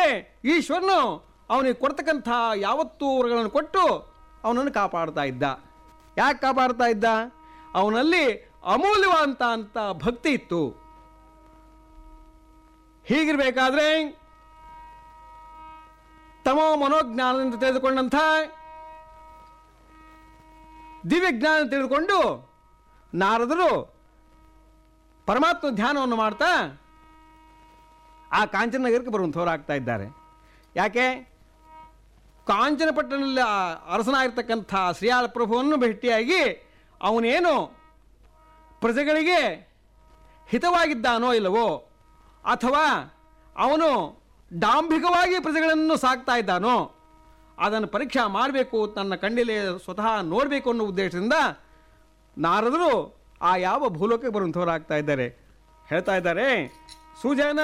ಈಶ್ವರನು ಅವನಿಗೆ ಕೊಡ್ತಕ್ಕಂಥ ಯಾವತ್ತೂ ವರಗಳನ್ನು ಕೊಟ್ಟು ಅವನನ್ನು ಕಾಪಾಡ್ತಾ ಇದ್ದ ಯಾಕೆ ಕಾಪಾಡ್ತಾ ಇದ್ದ ಅವನಲ್ಲಿ ಅಮೂಲ್ಯವಾದಂಥ ಅಂತ ಭಕ್ತಿ ಇತ್ತು ಹೀಗಿರಬೇಕಾದ್ರೆ ತಮೋ ಮನೋಜ್ಞಾನದಿಂದ ತಿಳಿದುಕೊಂಡಂಥ ದಿವ್ಯ ಜ್ಞಾನ ತಿಳಿದುಕೊಂಡು ನಾರದರು ಪರಮಾತ್ಮ ಧ್ಯಾನವನ್ನು ಮಾಡ್ತಾ ಆ ಕಾಂಚನ ನಗರಕ್ಕೆ ಬರುವಂಥವ್ರಾಗ್ತಾ ಇದ್ದಾರೆ ಯಾಕೆ ಕಾಂಚನಪಟ್ಟಣದಲ್ಲಿ ಆ ಅರಸನಾಗಿರ್ತಕ್ಕಂಥ ಶ್ರೀಯಾಳ ಪ್ರಭುವನ್ನು ಭೇಟಿಯಾಗಿ ಅವನೇನು ಪ್ರಜೆಗಳಿಗೆ ಹಿತವಾಗಿದ್ದಾನೋ ಇಲ್ಲವೋ ಅಥವಾ ಅವನು ಡಾಂಭಿಕವಾಗಿ ಪ್ರಜೆಗಳನ್ನು ಸಾಕ್ತಾ ಇದ್ದಾನೋ ಅದನ್ನು ಪರೀಕ್ಷೆ ಮಾಡಬೇಕು ತನ್ನ ಕಣ್ಣಿಲೆ ಸ್ವತಃ ನೋಡಬೇಕು ಅನ್ನೋ ಉದ್ದೇಶದಿಂದ ನಾರದರು ಆ ಯಾವ ಭೂಲೋಕಕ್ಕೆ ಬರುವಂಥವ್ರಾಗ್ತಾ ಇದ್ದಾರೆ ಹೇಳ್ತಾ ಇದ್ದಾರೆ ಸುಜನ